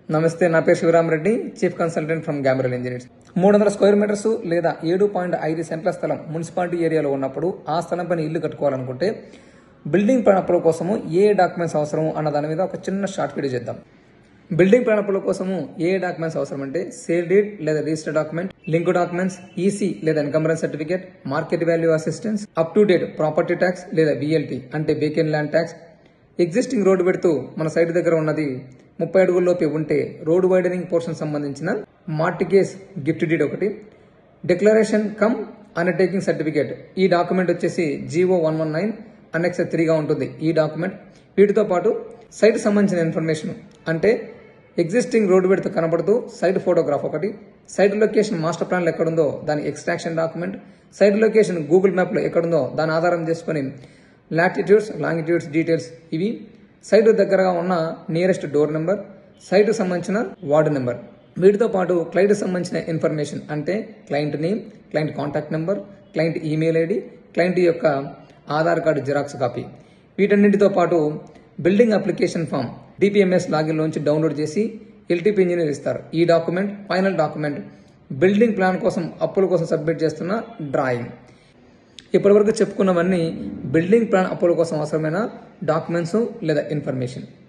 నమస్తే నా పేరు శివరామరెడ్డి చీఫ్ కన్సల్టెంట్ ఫ్రమ్ గ్యామరల్ ఇంజనీర్స్ మూడు వందల స్క్వేర్ మీటర్స్ లేదా ఏడు పాయింట్ ఐదు సెంట్ల స్థలం మున్సిపాలిటీ ఏరియాలో ఉన్నప్పుడు ఆ స్థలం పైన ఇల్లు కట్టుకోవాలనుకుంటే బిల్డింగ్ ప్లాన్ అప్రూవల్ కోసము ఏ డాక్యుమెంట్స్ అవసరం అన్న దాని మీద ఒక చిన్న షార్ట్ వీడియో చేద్దాం బిల్డింగ్ ప్లాన్ అప్రూవల్ కోసము ఏ డాక్యుమెంట్స్ అవసరం అంటే సేల్ డీడ్ లేదా register document link documents EC లేదా encumbrance certificate market value assistance up to date property tax లేదా విఎల్టీ అంటే vacant land tax existing road పెడుతూ మన సైట్ దగ్గర ఉన్నది ముప్పై అడుగుల్లోపే ఉంటే రోడ్ వైడనింగ్ పోర్షన్ సంబంధించిన మార్టిగేజ్ గిఫ్ట్ డీడ్ ఒకటి డిక్లరేషన్ కమ్ అండర్టేకింగ్ సర్టిఫికేట్ ఈ డాక్యుమెంట్ వచ్చేసి GO one one nine annexe త్రీగా ఉంటుంది ఈ డాక్యుమెంట్ వీటితో పాటు సైట్ సంబంధించిన ఇన్ఫర్మేషన్ అంటే ఎగ్జిస్టింగ్ రోడ్డు పెడుతూ కనబడుతూ సైట్ ఫోటోగ్రాఫ్ ఒకటి సైట్ లొకేషన్ మాస్టర్ ప్లాన్లో ఎక్కడుందో దాని extraction document site location Google మ్యాప్లో ఎక్కడుందో దాని ఆధారం చేసుకొని లాటిట్యూడ్స్ లాంగిట్యూడ్స్ డీటెయిల్స్ ఇవి సైట్ దగ్గరగా ఉన్న నియరెస్ట్ డోర్ నెంబర్ సైట్ సంబంధించిన వార్డు నెంబర్ వీటితో పాటు క్లయింట్ సంబంధించిన ఇన్ఫర్మేషన్ అంటే client name client contact number client email ID client యొక్క ఆధార్ కార్డు జిరాక్స్ కాపీ వీటన్నిటితో పాటు బిల్డింగ్ అప్లికేషన్ ఫామ్ డిపిఎంఎస్ లాగిన్లోంచి డౌన్లోడ్ చేసి ఎల్టీపీ ఇంజనీర్ ఇస్తారు ఈ document final document building plan కోసం అప్పుల కోసం సబ్మిట్ చేస్తున్న డ్రాయింగ్ ఇప్పటివరకు చెప్పుకున్నవన్నీ బిల్డింగ్ ప్లాన్ అప్పుల కోసం అవసరమైన డాక్యుమెంట్స్ లేదా ఇన్ఫర్మేషన్